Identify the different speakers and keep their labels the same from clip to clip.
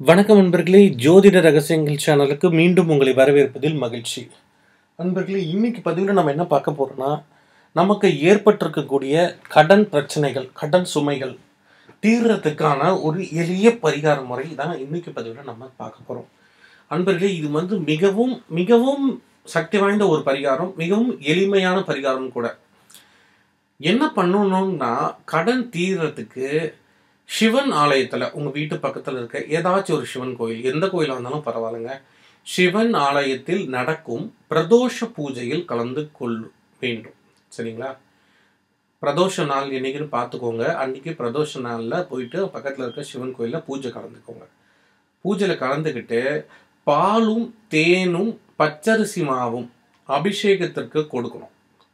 Speaker 1: வணக்கம் நண்பர்களே ஜோதிட ரகசியங்கள் சேனலுக்கு மீண்டும் உங்களை வரவேற்பதில் மகிழ்ச்சி நண்பர்களே இன்னைக்கு பதிவில் நம்ம என்ன பார்க்க போறோம்னா நமக்கு ஏற்பட்டிருக்கக்கூடிய கடன் பிரச்சனைகள் கடன் சுமைகள் தீர்றதுக்கான ஒரு எளிய பரிகார முறை தான் இன்னைக்கு பதிவில் நம்ம பார்க்க போகிறோம் நண்பர்களே இது வந்து மிகவும் மிகவும் சக்தி வாய்ந்த ஒரு பரிகாரம் மிகவும் எளிமையான பரிகாரம் கூட என்ன பண்ணணும்னா கடன் தீர்றதுக்கு சிவன் ஆலயத்தில் உங்கள் வீட்டு பக்கத்தில் இருக்க ஏதாச்சும் ஒரு சிவன் கோயில் எந்த கோயிலாக இருந்தாலும் பரவாயில்லைங்க சிவன் ஆலயத்தில் நடக்கும் பிரதோஷ பூஜையில் கலந்து கொள் வேண்டும் சரிங்களா பிரதோஷ நாள் என்னைக்குன்னு பார்த்துக்கோங்க அன்னைக்கு பிரதோஷ நாளில் போயிட்டு பக்கத்தில் இருக்க சிவன் கோயிலில் பூஜை கலந்துக்கோங்க பூஜையில் கலந்துக்கிட்டு பாலும் தேனும் பச்சரிசி மாவும் அபிஷேகத்திற்கு கொடுக்கணும்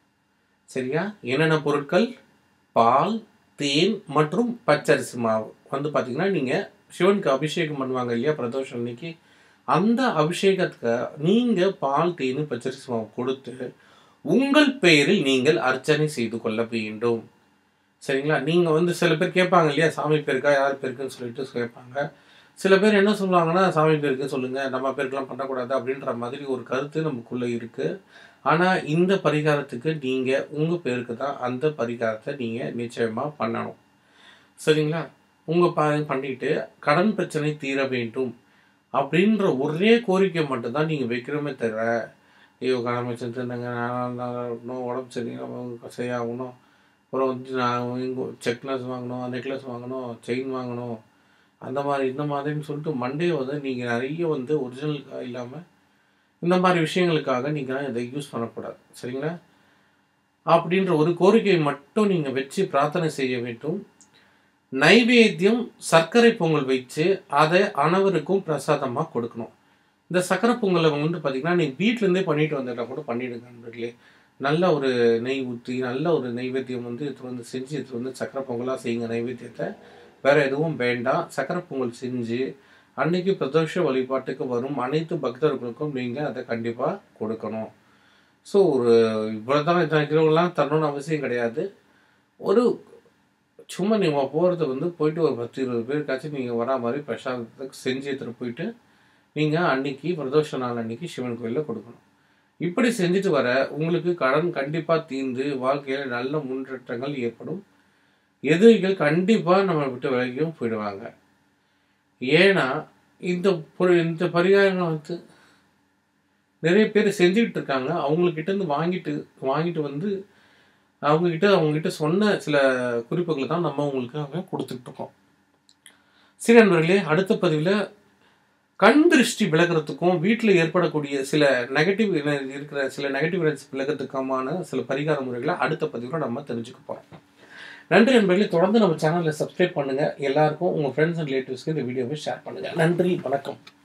Speaker 1: சரியா என்னென்ன பொருட்கள் பால் தேன் மற்றும் பச்சரிசி மாவு வந்து பார்த்தீங்கன்னா நீங்கள் சிவனுக்கு அபிஷேகம் பண்ணுவாங்க இல்லையா பிரதோஷம் அன்னைக்கு அந்த அபிஷேகத்துக்கு நீங்கள் பால் தேன் பச்சரிசி மாவு கொடுத்து உங்கள் பெயரில் நீங்கள் அர்ச்சனை செய்து கொள்ள வேண்டும் சரிங்களா நீங்கள் வந்து சில பேர் கேட்பாங்க இல்லையா சாமி பேருக்கா யார் பேருக்குன்னு சொல்லிட்டு கேட்பாங்க சில பேர் என்ன சொல்லுவாங்கன்னா சாமி பேருக்கு சொல்லுங்கள் நம்ம பேருக்கெல்லாம் பண்ணக்கூடாது அப்படின்ற மாதிரி ஒரு கருத்து நமக்குள்ளே இருக்குது ஆனால் இந்த பரிகாரத்துக்கு நீங்கள் உங்கள் பேருக்கு தான் அந்த பரிகாரத்தை நீங்கள் நிச்சயமாக பண்ணணும் சரிங்களா உங்கள் ப பண்ணிட்டு கடன் பிரச்சனை தீர வேண்டும் அப்படின்ற ஒரே கோரிக்கை மட்டும்தான் நீங்கள் வைக்கிறோமே தவிர ஐயோ கடன் பிரச்சனை தீர்ந்தாங்க நான் உடம்பு சரியாக சரியாகணும் அப்புறம் வந்து நான் இங்கே செக்லஸ் வாங்கணும் நெக்லஸ் வாங்கணும் செயின் வாங்கணும் அந்த மாதிரி இந்த மாதிரின்னு சொல்லிட்டு மண்டே வந்து நீங்கள் நிறைய வந்து ஒரிஜினல் இல்லாமல் இந்த மாதிரி விஷயங்களுக்காக நீங்கள் இதை யூஸ் பண்ணக்கூடாது சரிங்களா அப்படின்ற ஒரு கோரிக்கையை மட்டும் நீங்கள் வச்சு பிரார்த்தனை செய்ய வேண்டும் நைவேத்தியம் சர்க்கரை பொங்கல் வச்சு அதை அனைவருக்கும் பிரசாதமாக கொடுக்கணும் இந்த சர்க்கரை பொங்கலை வந்து பார்த்தீங்கன்னா நீங்கள் வீட்டிலேருந்தே பண்ணிட்டு வந்துட்டா கூட பண்ணிடுங்க நண்பர்களே நல்ல ஒரு நெய் ஊற்றி நல்ல ஒரு நைவேத்தியம் வந்து இது வந்து செஞ்சு இது வந்து சர்க்கரை பொங்கலாக செய்யுங்க நைவேத்தியத்தை வேறு எதுவும் வேண்டாம் சர்க்கரை பொங்கல் செஞ்சு அன்னைக்கு பிரதோஷ வழிபாட்டுக்கு வரும் அனைத்து பக்தர்களுக்கும் நீங்கள் அதை கண்டிப்பாக கொடுக்கணும் ஸோ ஒரு இவ்வளோ தான் இத்தனை கிலோலாம் தரணும்னு அவசியம் கிடையாது ஒரு சும்மா நீங்கள் போகிறது வந்து போயிட்டு ஒரு பத்து இருபது பேருக்காச்சும் நீங்கள் வரா மாதிரி பிரசாதத்துக்கு செஞ்சு எடுத்துகிட்டு போயிட்டு நீங்கள் அன்னைக்கு பிரதோஷ நாள் அன்னைக்கு சிவன் கோயிலில் கொடுக்கணும் இப்படி செஞ்சுட்டு வர உங்களுக்கு கடன் கண்டிப்பாக தீர்ந்து வாழ்க்கையில் நல்ல முன்னேற்றங்கள் ஏற்படும் எதிரிகள் கண்டிப்பாக நம்ம விட்டு விலகியும் போயிடுவாங்க ஏன்னா இந்த பொரு இந்த பரிகாரங்கள் வந்து நிறைய பேர் செஞ்சுக்கிட்டு இருக்காங்க அவங்கக்கிட்ட இருந்து வாங்கிட்டு வாங்கிட்டு வந்து அவங்கக்கிட்ட அவங்கக்கிட்ட சொன்ன சில குறிப்புகளை தான் நம்ம உங்களுக்கு கொடுத்துட்டு இருக்கோம் சரி நண்பர்களே அடுத்த பதிவில் கண் திருஷ்டி விலகிறதுக்கும் வீட்டில் ஏற்படக்கூடிய சில நெகட்டிவ் இருக்கிற சில நெகட்டிவ் எனர்ஜி விலகிறதுக்குமான சில பரிகார முறைகளை அடுத்த பதிவில் நம்ம தெரிஞ்சுக்க போகிறோம் நன்றி நண்பர்களே தொடர்ந்து நம்ம சேனலை சப்ஸ்கிரைப் பண்ணுங்கள் எல்லாருக்கும் உங்கள் ஃப்ரெண்ட்ஸ் அண்ட் ரிலேட்டிவ்ஸ்க்கு இந்த வீடியோவை ஷேர் பண்ணுங்கள் நன்றி வணக்கம்